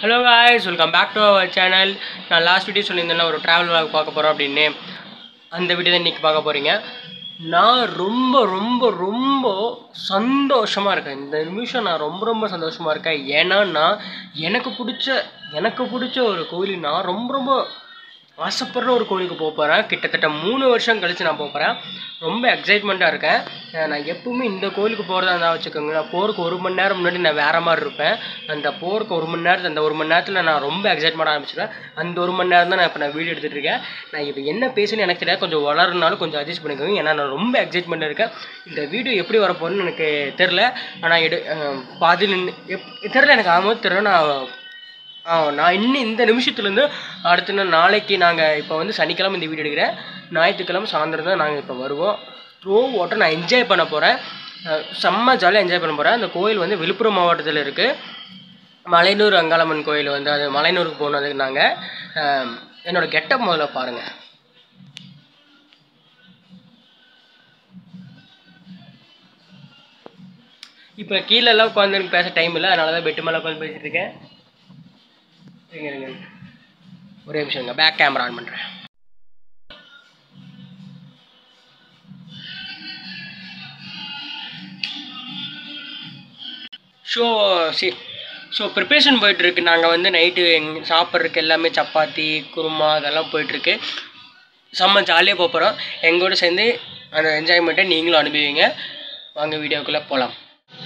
Hello guys welcome back to our channel நான் last video சொல்லியிருந்தேன் ஒரு ட்ராவல் vlog பார்க்க போகிறோம் அப்படின்னு அந்த வீடியோ தான் இன்றைக்கி பார்க்க போகிறீங்க நான் ரொம்ப ரொம்ப ரொம்ப சந்தோஷமாக இருக்கேன் இந்த நிமிஷம் நான் ரொம்ப ரொம்ப சந்தோஷமாக இருக்கேன் ஏன்னா நான் எனக்கு பிடிச்ச எனக்கு பிடிச்ச ஒரு கோயில் நான் ரொம்ப ரொம்ப ஆசைப்படுற ஒரு கோயிலுக்கு போக போகிறேன் கிட்டத்தட்ட மூணு வருஷம் கழித்து நான் போக போகிறேன் ரொம்ப எக்ஸைட்மெண்ட்டாக இருக்கேன் அஹ் நான் எப்பவுமே இந்த கோயிலுக்கு போகிறதா இருந்தால் வச்சுக்கோங்க நான் போகிறதுக்கு ஒரு மணி நேரம் முன்னாடி நான் வேறு மாதிரி இருப்பேன் அந்த போகிறதுக்கு ஒரு மணி நேரத்தில் அந்த ஒரு மணி நேரத்தில் நான் ரொம்ப எக்ஸைட்மெண்ட் ஆரம்பிச்சிடுவேன் அந்த ஒரு மணி நேரம் தான் நான் இப்போ நான் வீடியோ எடுத்துகிட்டு இருக்கேன் நான் இப்போ என்ன பேசுன்னு எனக்கு தெரியாது கொஞ்சம் வளரனாலும் கொஞ்சம் அட்ஜஸ்ட் பண்ணிக்கோங்க ஏன்னா நான் ரொம்ப எக்ஸைட்மெண்ட்டாக இருக்கேன் இந்த வீடியோ எப்படி வரப்போகுதுன்னு எனக்கு தெரில ஆனால் எடு அஹ் பாதி நின்று எப் தெரில எனக்கு ஆகும்போது தெரில நான் ஆ நான் இன்னும் இந்த நிமிஷத்துலேருந்து அடுத்த நாள் நாளைக்கு நாங்கள் இப்போ வந்து சனிக்கிழமை இந்த வீடியோ எடுக்கிறேன் ஞாயிற்றுக்கிழமை சாயந்தரம் தான் நாங்கள் இப்போ வருவோம் த்ரோ வாட்டர் நான் என்ஜாய் பண்ண போகிறேன் செம்ம ஜாலியாக என்ஜாய் பண்ண போகிறேன் அந்த கோயில் வந்து விழுப்புரம் மாவட்டத்தில் இருக்குது மலையனூர் அங்காளம்மன் கோயில் வந்து அது மலையனூருக்கு போனதுக்கு நாங்கள் என்னோடய கெட்டப் முதல்ல பாருங்கள் இப்போ கீழெல்லாம் உட்காந்து எனக்கு பேச டைம் இல்லை அதனால தான் பெட்டு மேலே உட்காந்து பேசிட்டு இருக்கேன் இருங்க இருங்க இருங்க. ஒரே நிமிஷம் இருங்க பேக் கேமரா ஆன் பண்ணுறேன் ஷோ சி ஸோ ப்ரிப்ரேஷன் போயிட்டுருக்கு நாங்கள் வந்து நைட்டு எங் சாப்பிட்றதுக்கு எல்லாமே சப்பாத்தி குருமா அதெல்லாம் போயிட்டுருக்கு செம்ம ஜாலியாக போக போகிறோம் எங்களோட சேர்ந்து அந்த என்ஜாய்மெண்ட்டை நீங்களும் அனுபவிங்க வாங்க வீடியோக்குள்ளே போகலாம்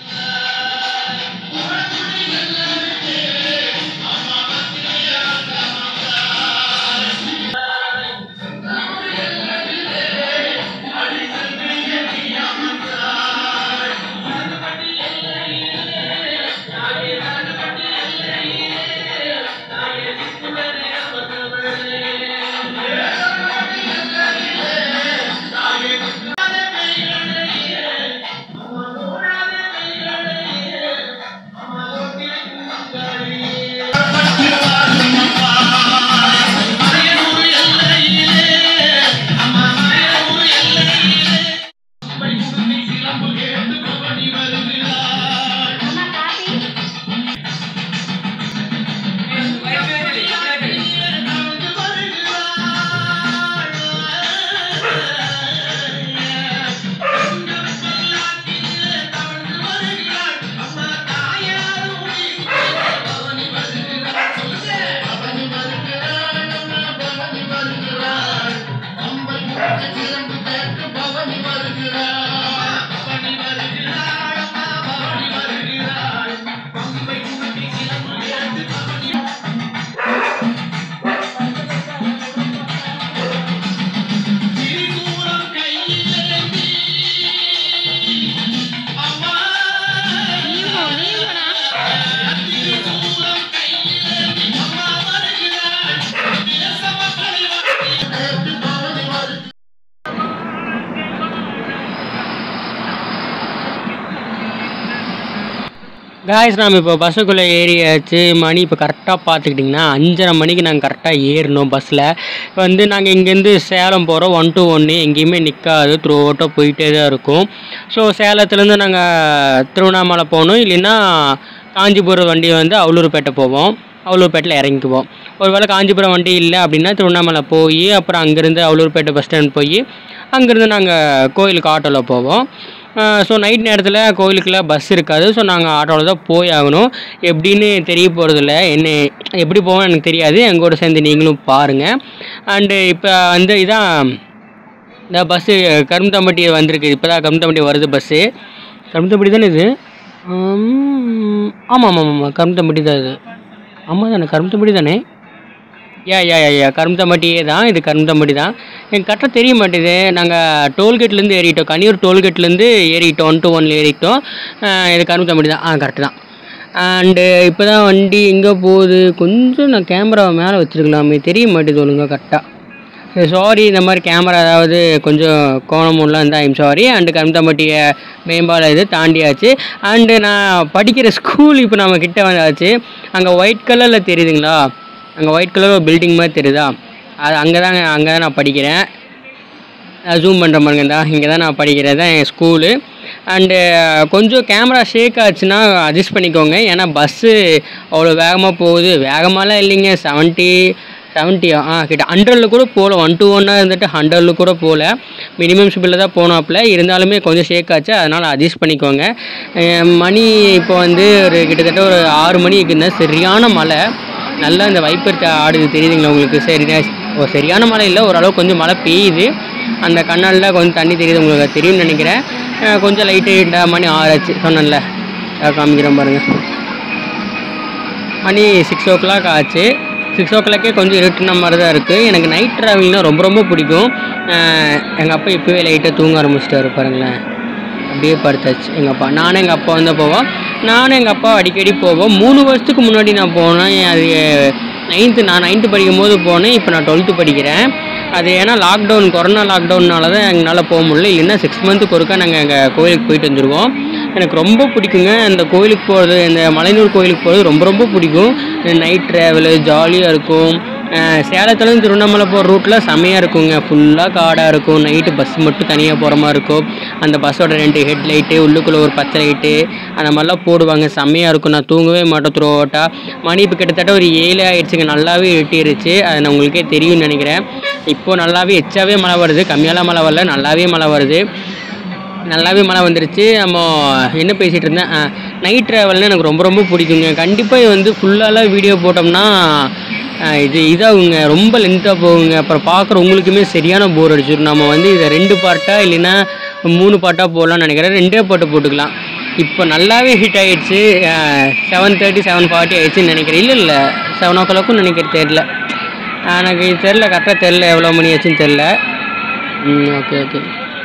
காய்ஸ் நாம் இப்போ பஸ்ஸுக்குள்ளே ஏறியாச்சு மணி இப்போ கரெக்டாக பார்த்துக்கிட்டிங்கன்னா அஞ்சரை மணிக்கு நாங்கள் கரெக்டாக ஏறினோம் பஸ்ஸில் வந்து நாங்கள் இங்கேருந்து சேலம் போகிறோம் ஒன் டு ஒன்று எங்கேயுமே நிற்காது த்ரூ அவுட்டாக போயிட்டே தான் இருக்கும் ஸோ சேலத்துலேருந்து நாங்கள் திருவண்ணாமலை போகணும் இல்லைன்னா காஞ்சிபுரம் வண்டி வந்து அவலூர்பேட்டை போவோம் அவலூர்பேட்டில் இறங்கிக்குவோம் ஒருவேளை காஞ்சிபுரம் வண்டி இல்லை அப்படின்னா திருவண்ணாமலை போய் அப்புறம் அங்கேருந்து அவலூர்பேட்டை பஸ் ஸ்டாண்ட் போய் அங்கேருந்து நாங்கள் கோயிலுக்கு ஆட்டோவில் போவோம் ஸோ நைட் நேரத்தில் கோயிலுக்குலாம் பஸ் இருக்காது ஸோ நாங்கள் ஆட்டோவில் தான் போய் ஆகணும் எப்படின்னு தெரிய போகிறதில்ல என்ன எப்படி போவோம் எனக்கு தெரியாது எங்கூட சேர்ந்து நீங்களும் பாருங்கள் அண்டு இப்போ வந்து இதான் இந்த பஸ்ஸு கரும்பத்தம்பட்டி வந்திருக்கு இப்போ தான் கரும்பத்தம்பட்டி வருது பஸ்ஸு கரும்பத்தம்பட்டி தானே இது ஆம், ஆமாம் ஆமாம் ஆமாம் கரும்பத்தம்பட்டி தான் இது ஆமாம் தானே கரும்பத்தம்பட்டி தானே யா யா யா யா கரும்பத்தம்பட்டியே தான் இது கரும்பத்தம்பட்டி தான் எனக்கு கரெக்டாக தெரிய மாட்டேது நாங்கள் டோல்கேட்லேருந்து ஏறிட்டோம் கனியூர் டோல்கேட்லேருந்து ஏறிட்டோம் ஒன் டு ஒன்ல ஏறிட்டோம் அஹ் இது கரும்பத்தம்பட்டி தான் ஆ கரெக்டு தான் அண்டு இப்போ தான் வண்டி எங்கே போகுது கொஞ்சம் நான் கேமராவை மேலே வச்சுருக்கலாமே தெரிய மாட்டேது ஒழுங்காக கரெக்டாக சரி சாரி இந்த மாதிரி கேமரா ஏதாவது கொஞ்சம் கோணமுல்லாம் இருந்தால் ஐம் சாரி அண்டு கரும்பத்தம்பட்டியை மேம்பாலம் இது தாண்டியாச்சு அண்டு நான் படிக்கிற ஸ்கூல் இப்போ நம்ம கிட்ட வந்தாச்சு அங்கே ஒயிட் கலரில் தெரியுதுங்களா அங்கே ஒயிட் கலர் ஒரு பில்டிங் மாதிரி தெரியுதா அது அங்கே தான் அங்கே தான் நான் படிக்கிறேன் ஜூம் பண்ணுற பாருங்க தான் இங்கே தான் நான் படிக்கிறது தான் என் ஸ்கூலு அண்டு கொஞ்சம் கேமரா ஷேக் ஆச்சுன்னா அட்ஜஸ்ட் பண்ணிக்கோங்க ஏன்னா பஸ்ஸு அவ்வளோ வேகமாக போகுது வேகமாலாம் இல்லைங்க செவன்ட்டி செவன்ட்டியா ஆ கிட்ட ஹண்ட்ரடில் கூட போகல ஒன் டூ ஒன்னாக இருந்துட்டு ஹண்ட்ரடில் கூட போகல மினிமம் ஸ்பீடில் தான் போனாப்புல இருந்தாலுமே கொஞ்சம் ஷேக் ஆச்சு அதனால் அட்ஜஸ்ட் பண்ணிக்கோங்க அஹ் மணி இப்போ வந்து ஒரு கிட்டத்தட்ட ஒரு ஆறு மணி இருக்குன்னா சரியான மழை நல்லா இந்த வைப்பர் ஆடுது தெரியுதுங்களா உங்களுக்கு சரி ஓ சரியான மழை இல்லை ஓரளவு கொஞ்சம் மழை பெய்யுது அந்த கண்ணாலில் கொஞ்சம் தண்ணி தெரியுது உங்களுக்கு தெரியும்னு நினைக்கிறேன் அஹ் கொஞ்சம் லைட்டு மணி ஆறாச்சு சொன்னேன்ல அஹ் காமிக்கிறேன் பாருங்கள் மணி சிக்ஸ் ஓ கிளாக் ஆச்சு சிக்ஸ் ஓ கிளாக்கே கொஞ்சம் இருட்டுன மாதிரி தான் இருக்குது எனக்கு நைட் ட்ராவலிங்னா ரொம்ப ரொம்ப பிடிக்கும் எங்கள் அப்பா இப்போவே லைட்டாக தூங்க ஆரம்பிச்சிட்டாரு பாருங்களேன் அப்படியே படுத்தாச்சு எங்கள் அப்பா நானும் எங்கள் அப்பா வந்து போவோம் நானும் எங்கள் அப்பா அடிக்கடி போவோம் மூணு வருஷத்துக்கு முன்னாடி நான் போனேன் அது நைன்த்து நான் நைன்த்து படிக்கும் போது போனேன் இப்போ நான் டுவெல்த்து படிக்கிறேன் அது ஏன்னா லாக்டவுன் கொரோனா லாக்டவுன்னால தான் எங்களால் போக முடியல இல்லைன்னா சிக்ஸ் மந்த்துக்கு ஒருக்கா நாங்கள் எங்கள் கோயிலுக்கு போயிட்டு வந்துடுவோம் எனக்கு ரொம்ப பிடிக்குங்க இந்த கோயிலுக்கு போகிறது இந்த மலையனூர் கோயிலுக்கு போகிறது ரொம்ப ரொம்ப பிடிக்கும் நைட் ட்ராவலு ஜாலியாக இருக்கும் அஹ் சேலத்துலேருந்து திருவண்ணாமலை போகிற ரூட்டில் செமையாக இருக்குங்க ஃபுல்லாக காடாக இருக்கும் நைட்டு பஸ் மட்டும் தனியாக போகிற மாதிரி இருக்கும் அந்த பஸ்ஸோட ரெண்டு ஹெட் லைட்டு உள்ளுக்குள்ளே ஒரு பச்சை லைட்டு அந்த மாதிரிலாம் போடுவாங்க செம்மையாக இருக்கும் நான் தூங்கவே மாட்டேன் த்ரோட்டா மணி இப்போ கிட்டத்தட்ட ஒரு ஏழு ஆயிடுச்சுங்க நல்லாவே எட்டிருச்சு அது நான் உங்களுக்கே தெரியும்னு நினைக்கிறேன் இப்போது நல்லாவே எச்சாவே மழை வருது கம்மியாலாம் மழை வரல நல்லாவே மழை வருது நல்லாவே மழை வந்துருச்சு நம்ம என்ன பேசிகிட்டு இருந்தேன் நைட் ட்ராவல்னு எனக்கு ரொம்ப ரொம்ப பிடிக்குங்க கண்டிப்பாக இது வந்து ஃபுல்லாலாம் வீடியோ போட்டோம்னா அஹ், இது இதாகுங்க ரொம்ப லென்த்தாக போகுங்க அப்புறம் பார்க்குற உங்களுக்குமே சரியான போர் அடிச்சிடும் நம்ம வந்து இதை ரெண்டு பார்ட்டாக இல்லைன்னா மூணு பார்ட்டாக போடலாம்னு நினைக்கிறேன் ரெண்டே பாட்டு போட்டுக்கலாம் இப்போ நல்லாவே ஹிட் ஆயிடுச்சு செவன் தேர்ட்டி செவன் ஃபார்ட்டி ஆயிடுச்சுன்னு நினைக்கிறேன் இல்லை இல்லை செவன் ஓ கிளாக்கும் நினைக்கிறேன் தெரில எனக்கு இது தெரில கரெக்டாக தெரில எவ்வளோ மணி ஆச்சுன்னு தெரில ம் ஓகே ஓகே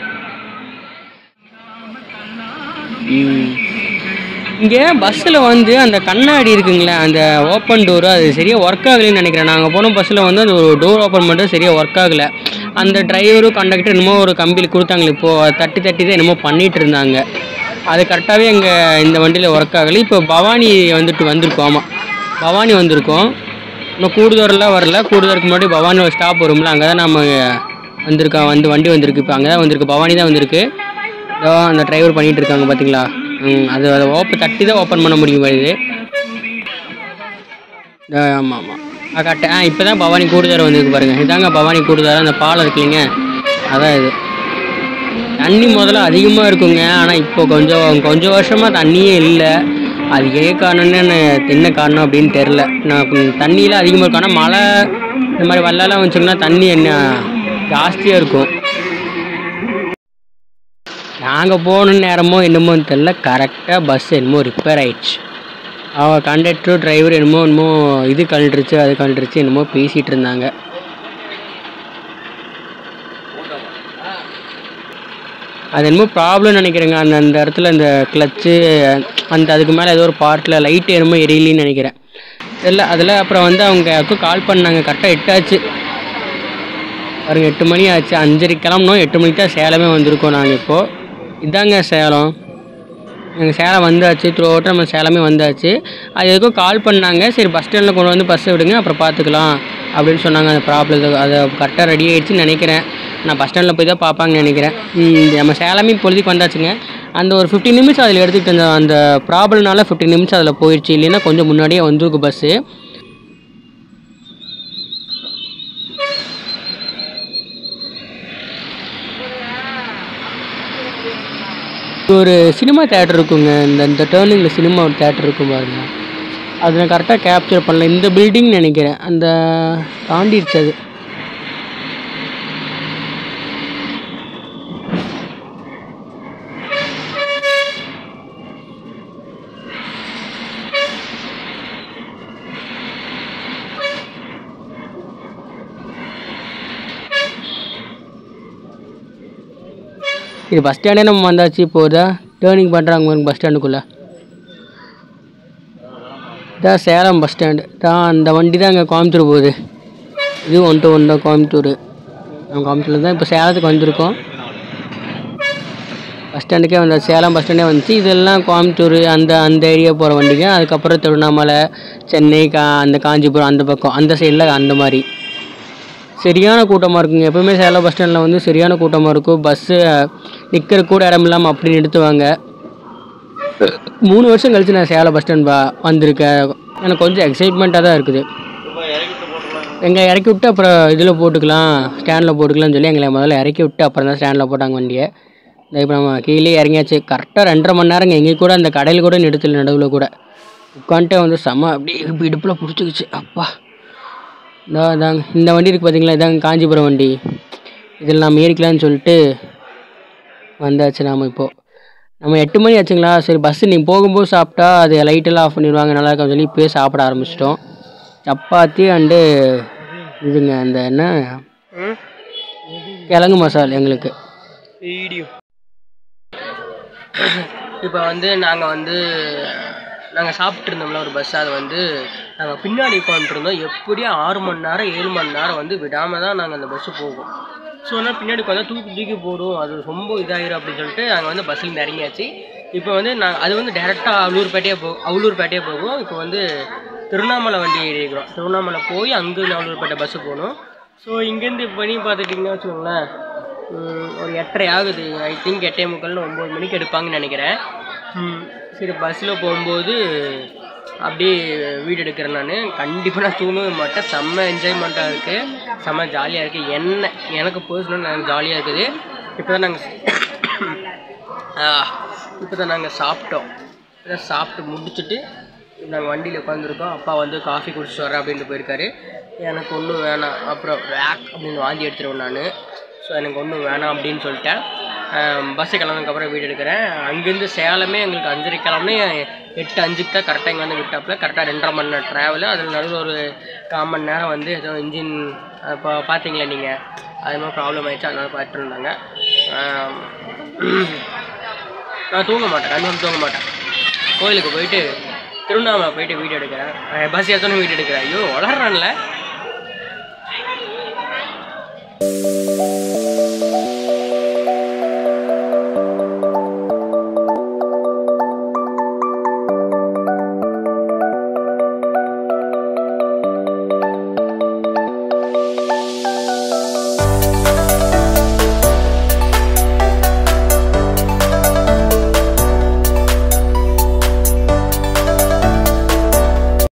இங்கே பஸ்ஸில் வந்து அந்த கண்ணாடி இருக்குங்களே அந்த ஓப்பன் டோரு அது சரியாக ஒர்க் ஆகலைன்னு நினைக்கிறேன் நாங்கள் போன பஸ்ஸில் வந்து அந்த ஒரு டோர் ஓப்பன் பண்ணுறது சரியாக ஒர்க் ஆகலை அந்த டிரைவரும் கண்டக்டர் என்னமோ ஒரு கம்பியில் கொடுத்தாங்களே இப்போது அதை தட்டி தட்டி தான் என்னமோ பண்ணிகிட்டு இருந்தாங்க அது கரெக்டாகவே எங்கள் இந்த வண்டியில் ஒர்க் ஆகலை இப்போ பவானி வந்துட்டு வந்திருக்கோம் ஆமாம் பவானி வந்திருக்கோம் இன்னும் கூடுதோரெலாம் வரல கூடுதலுக்கு முன்னாடி பவானி ஒரு ஸ்டாப் வரும்ல அங்கே தான் நம்ம வந்திருக்கோம் வந்து வண்டி வந்திருக்கு இப்போ அங்கே தான் வந்திருக்கு பவானி தான் வந்திருக்கு இதோ அந்த டிரைவர் பண்ணிட்டு இருக்காங்க பார்த்தீங்களா ம் அது அதை ஓப்பன் தட்டி தான் ஓப்பன் பண்ண முடியும் இது ஆமாம் ஆமாம் ஆ கரெக்ட் ஆ இப்போ தான் பவானி கூடுதாரம் வந்திருக்கு பாருங்கள் இதாங்க பவானி கூடுதாரம் அந்த பாலம் இருக்கு இல்லைங்க அதான் இது தண்ணி முதல்ல அதிகமாக இருக்குங்க ஆனால் இப்போ கொஞ்சம் கொஞ்சம் வருஷமாக தண்ணியே இல்லை அது ஏன் காரணம்னு எனக்கு என்ன காரணம் அப்படின்னு தெரில நான் கொஞ்சம் தண்ணியெலாம் அதிகமாக இருக்கும் ஆனால் மழை இந்த மாதிரி வெள்ளம்லாம் வந்துச்சுங்கன்னா தண்ணி என்ன ஜாஸ்தியாக இருக்கும் நாங்கள் போன நேரமோ என்னமோ தெரில கரெக்டாக பஸ் என்னமோ ரிப்பேர் ஆயிடுச்சு அவள் கண்டக்டரும் டிரைவர் என்னமோ என்னமோ இது கழண்டுருச்சு அது கழண்டுருச்சு என்னமோ பேசிகிட்டு இருந்தாங்க அது என்னமோ ப்ராப்ளம் நினைக்கிறேங்க அந்த அந்த இடத்துல அந்த கிளச்சு அந்த அதுக்கு மேலே ஏதோ ஒரு பார்ட்டில் லைட் என்னமோ எரியலின்னு நினைக்கிறேன் இல்லை அதில் அப்புறம் வந்து அவங்க யாருக்கும் கால் பண்ணாங்க கரெக்டாக எட்டாச்சு பாருங்க எட்டு மணி ஆச்சு அஞ்சரை கிளம்புனோம் எட்டு மணிக்கு தான் சேலமே வந்திருக்கோம் நாங்கள் இப்போது இதாங்க சேலம் எங்கள் சேலம் வந்தாச்சு த்ரூ அவுட் நம்ம சேலமே வந்தாச்சு அது எதுக்கும் கால் பண்ணாங்க சரி பஸ் ஸ்டாண்டில் கொண்டு வந்து பஸ்ஸை விடுங்க அப்புறம் பார்த்துக்கலாம் அப்படின்னு சொன்னாங்க அந்த ப்ராப்ளம் அதை கரெக்டாக ரெடி ஆயிடுச்சுன்னு நினைக்கிறேன் நான் பஸ் ஸ்டாண்டில் போய் தான் பார்ப்பாங்கன்னு நினைக்கிறேன் ம், நம்ம சேலமே இப்பொழுதுக்கு வந்தாச்சுங்க அந்த ஒரு ஃபிஃப்டின் நிமிஷம் அதில் எடுத்துக்கிட்டு அந்த அந்த ப்ராப்ளம்னால ஃபிஃப்டின் நிமிஷம் அதில் போயிடுச்சு இல்லைன்னா கொஞ்சம் முன்னாடியே வந்திருக்கு பஸ்ஸு ஒரு சினிமா தேட்டர் இருக்குங்க இந்த இந்த டேர்னிங்கில் சினிமா ஒரு தேட்டர் இருக்கும் பாருங்க அதை நான் கரெக்டாக கேப்சர் பண்ணல இந்த பில்டிங் நினைக்கிறேன் அந்த தாண்டிடுச்சு அது இது பஸ் ஸ்டாண்டே நம்ம வந்தாச்சு இப்போதா டேர்னிங் பண்ணுறாங்க பஸ் ஸ்டாண்டுக்குள்ளே இதான் சேலம் பஸ் ஸ்டாண்டு தான் அந்த வண்டி தான் இங்கே கோயம்புத்தூர் போகுது இது ஒன் டு ஒன் தான் கோயம்புத்தூர் நம்ம கோயம்புத்தூரில் தான் இப்போ சேலத்துக்கு வந்திருக்கோம் பஸ் ஸ்டாண்டுக்கே வந்தாச்சு சேலம் பஸ் ஸ்டாண்டே வந்துச்சு இதெல்லாம் கோயம்புத்தூர் அந்த அந்த ஏரியா போகிற வண்டிங்க அதுக்கப்புறம் திருவண்ணாமலை சென்னை கா அந்த காஞ்சிபுரம் அந்த பக்கம் அந்த சைடில் அந்த மாதிரி சரியான கூட்டமாக இருக்குங்க எப்பவுமே சேலம் பஸ் ஸ்டாண்டில் வந்து சரியான கூட்டமாக இருக்கும் பஸ்ஸு நிற்கிற கூட இடம் இல்லாமல் அப்படி நிறுத்துவாங்க மூணு வருஷம் கழிச்சு நான் சேலம் பஸ் ஸ்டாண்ட் வா வந்திருக்கேன் எனக்கு கொஞ்சம் எக்ஸைட்மெண்ட்டாக தான் இருக்குது எங்களை இறக்கி விட்டு அப்புறம் இதில் போட்டுக்கலாம் ஸ்டாண்டில் போட்டுக்கலாம்னு சொல்லி எங்களை முதல்ல இறக்கி விட்டு அப்புறம் தான் ஸ்டாண்டில் போட்டாங்க வண்டியை இந்த இப்போ நம்ம கீழே இறங்கியாச்சு கரெக்டாக ரெண்டரை மணி நேரங்க எங்கே கூட அந்த கடையில் கூட நிறுத்தல நடுவில் கூட உட்காந்துட்டே வந்து செம அப்படியே இடுப்பு இடுப்பில் பிடிச்சிக்கிச்சு அப்பா இதோ இதாங்க இந்த வண்டி இருக்குது பார்த்தீங்களா இதாங்க காஞ்சிபுரம் வண்டி இதில் நாம் ஏறிக்கலாம்னு சொல்லிட்டு வந்தாச்சு நாம் இப்போது நம்ம எட்டு மணி ஆச்சுங்களா சரி பஸ்ஸு நீங்கள் போகும்போது சாப்பிட்டா அது லைட்டெல்லாம் ஆஃப் பண்ணிடுவாங்க நல்லா இருக்கும்னு சொல்லி இப்போயே சாப்பிட ஆரம்பிச்சிட்டோம் சப்பாத்தி அண்டு இதுங்க அந்த என்ன கிழங்கு மசால் எங்களுக்கு வீடியோ இப்போ வந்து நாங்கள் வந்து நாங்கள் சாப்பிட்டு இருந்தோம்ல ஒரு பஸ் அதை வந்து நாங்கள் பின்னாடி உட்காந்துருந்தோம் எப்படியும் ஆறு மணி நேரம் ஏழு மணி நேரம் வந்து விடாமல் தான் நாங்கள் அந்த பஸ்ஸு போவோம் ஸோ அதனால் பின்னாடி உட்காந்தா தூக்கி தூக்கி போடும் அது ரொம்ப இதாகிரும் அப்படின்னு சொல்லிட்டு நாங்கள் வந்து பஸ்ஸில் இறங்கியாச்சு இப்போ வந்து நாங்கள் அது வந்து டேரெக்டாக அவலூர்பேட்டையே போ அவலூர்பேட்டையே போகும் இப்போ வந்து திருவண்ணாமலை வண்டி ஏறி இருக்கிறோம் திருவண்ணாமலை போய் அங்கேருந்து அவலூர்பேட்டை பஸ்ஸு போகணும் ஸோ இங்கேருந்து இப்போ பண்ணி பார்த்துட்டிங்கன்னா வச்சுக்கோங்களேன் உம், ஒரு எட்டரை ஆகுது ஐ திங்க் எட்டே முக்கால்னு ஒம்பது மணிக்கு எடுப்பாங்கன்னு நினைக்கிறேன் உம், சரி பஸ்ஸில் போகும்போது அப்படியே வீடு எடுக்கிறேன் நான் கண்டிப்பாக நான் தூங்கவே மாட்டேன் செம்ம என்ஜாய்மெண்ட்டாக இருக்குது செம்ம ஜாலியாக இருக்குது என்ன எனக்கு பர்சனல் எனக்கு ஜாலியாக இருக்குது இப்போ தான் நாங்கள் இப்போ தான் நாங்கள் சாப்பிட்டோம் இதான் சாப்பிட்டு முடிச்சுட்டு நாங்கள் வண்டியில் உட்காந்துருக்கோம் அப்பா வந்து காஃபி குடிச்சிட்டு வரேன் அப்படின்ட்டு போயிருக்காரு எனக்கு ஒன்றும் வேணாம் அப்புறம் வேக் அப்படின்னு வாந்தி எடுத்துருவேன் நான் ஸோ எனக்கு ஒன்றும் வேணாம் அப்படின்னு சொல்லிட்டேன் பஸ்ஸு கிளம்புனதுக்கப்புறம் வீடு எடுக்கிறேன் அங்கேருந்து சேலமே எங்களுக்கு அஞ்சரை கிளம்புனே எட்டு அஞ்சுக்கு தான் கரெக்டாக இங்கே வந்து விட்டாப்புல கரெக்டாக ரெண்டரை மணி நேரம் ட்ராவலு அதில் நடுவில் ஒரு கால் மணி நேரம் வந்து ஏதோ இன்ஜின் இப்போ பார்த்தீங்களா நீங்கள் அது மாதிரி ப்ராப்ளம் ஆயிடுச்சு அதனால பார்த்துட்டு இருந்தாங்க ஆம், நான் தூங்க மாட்டேன் கன்ஃபார்ம் தூங்க மாட்டேன் கோயிலுக்கு போயிட்டு திருவண்ணாமலை போயிட்டு வீடியோ எடுக்கிறேன் பஸ் ஏற்றணும் வீடியோ எடுக்கிறேன் ஐயோ வளர்றான்ல